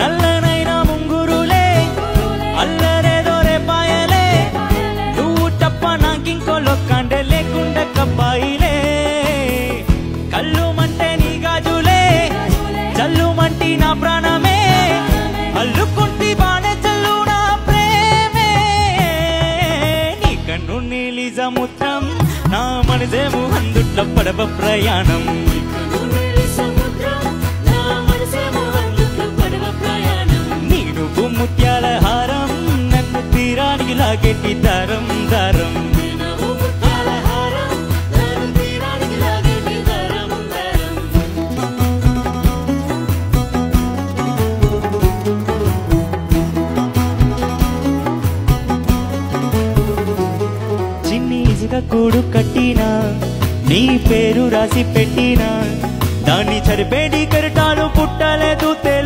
నల్లనైన ముంగురులే అల్లరేదో రేపాయలే నువ్వు తప్ప నాకింకో లొక్కండే లేకుండా కబ్బాయిలే కళ్ళు మంటే నీ గాజులే చల్లు మంటి నా ప్రాణమే అల్లుకుంటి బానే చల్లు నా ప్రేమే నీ కన్ను నీలి సముద్రం నా మనసేము అందుట్ల పడవ ప్రయాణం నువ్వెలి సముద్రం నా మనసేమో అందుకు పడవ ప్రయాణం నీ నువ్వు ముత్యాల హారం నన్ను తీరానికి లాగెట్టి దారం దారం నవ్వు ముత్యాల హారం నన్ను తీరానికి లాగేటి దరం దరం చిన్ని ఇసుక కూడు కట్టినా నీ పేరు రాసి పెట్టినా దాన్ని చరిపేటి కెరటాలు పుట్టలేదు తెర